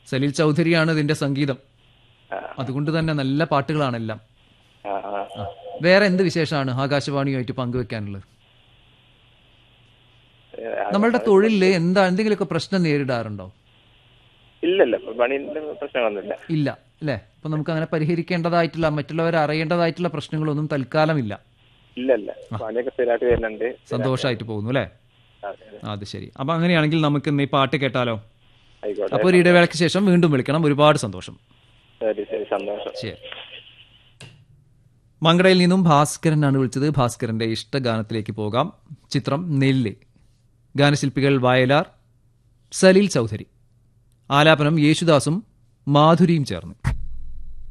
സലീൽ ചൗധരിയാണ് ഇതിന്റെ സംഗീതം ആ, അതുകൊണ്ട് തന്നെ നല്ല പാട്ടുകളാണെല്ലാം ആ, ആ. ആ. വേറെ എന്ത് വിശേഷമാണ് ആകാശവാണിയുമായിട്ട് പങ്കുവെക്കാനുള്ളത് ഏ, നമ്മളുടെ തൊഴിലിൽ എന്താ എന്തെങ്കിലുമൊക്കെ പ്രശ്നം നേരിടാറുണ്ടോ ഇല്ലല്ല ഇപ്പൊ പണിന്റെ പ്രശ്നങ്ങളൊന്നുമില്ല ഇല്ല അല്ലേ അപ്പൊ നമുക്ക് അങ്ങനെ പരിഹരിക്കേണ്ടതായിട്ടുള്ള മറ്റുള്ളവരെ അറിയേണ്ടതായിട്ടുള്ള പ്രശ്നങ്ങളൊന്നും തൽക്കാലം ഇല്ല ഇല്ലല്ല പണിയൊക്കെ സ്ഥിരമായിട്ട് വരുന്നുണ്ട് സന്തോഷമായിട്ട് പോകുന്നു അല്ലേ അതെ, അതെ. അത് ശരി അപ്പൊ അങ്ങനെയാണെങ്കിൽ നമുക്ക് ഇന്ന് ഈ പാട്ട് കേട്ടാലോ ആയിക്കോട്ടെ അപ്പോൾ ഒരു ഇടവേളയ്ക്ക് ശേഷം വീണ്ടും വിളിക്കണം ഒരുപാട് സന്തോഷം ശരി ശരി സന്തോഷം ശരി മങ്കടയിൽ നിന്നും ഭാസ്കരനാണ് വിളിച്ചത് ഭാസ്കരന്റെ ഇഷ്ടഗാനത്തിലേക്ക് പോകാം ചിത്രം നെല്ല് ഗാനശില്പികൾ വയലാർ സലീൽ ചൗധരി ആലാപനം യേശുദാസും മാധുരിയും ചേർന്ന്